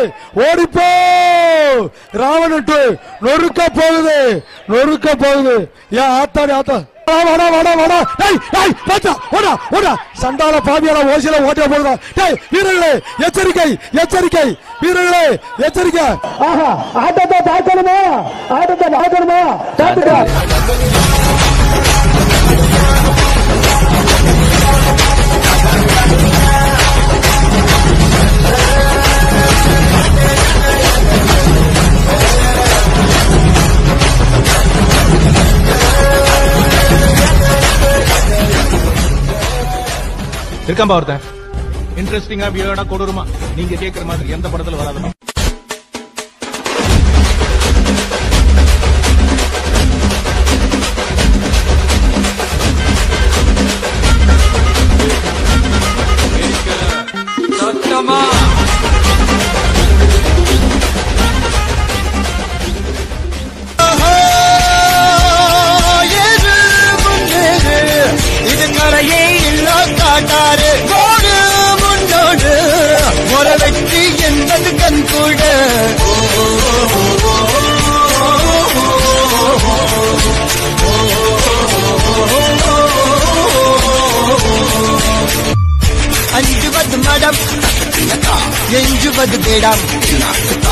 ஓடிப்போ ராவணட்டு நொறுக்க போகுது நொறுக்க போகுது ஏன் ஆத்தாடி ஆத்தா வாடா, வாடா வாடா வாடா டேய் டேய் பாத்தா ஓடா ஓடா சண்டால பாவியால ஓசில ஓட்ட போகுதா டேய் வீரர்களே எச்சரிக்கை எச்சரிக்கை வீரர்களே எச்சரிக்கை ஆஹா ஆட்டத்தை பார்க்கணுமா ஆட்டத்தை பார்க்கணுமா பார்த்துக்கா இருக்காம்பா ஒருத்தன் இன்ட்ரெஸ்டிங்கா வியர்டா கொடூரமா நீங்க கேக்குற மாதிரி எந்த படத்துல வராதுமா இதுங்களையே இல்லா காட்டாரு ஓடு முன்னோடு ஒரு வெற்றி என்பது கண் கூட அஞ்சுவது மடம் எஞ்சுவது வேடம்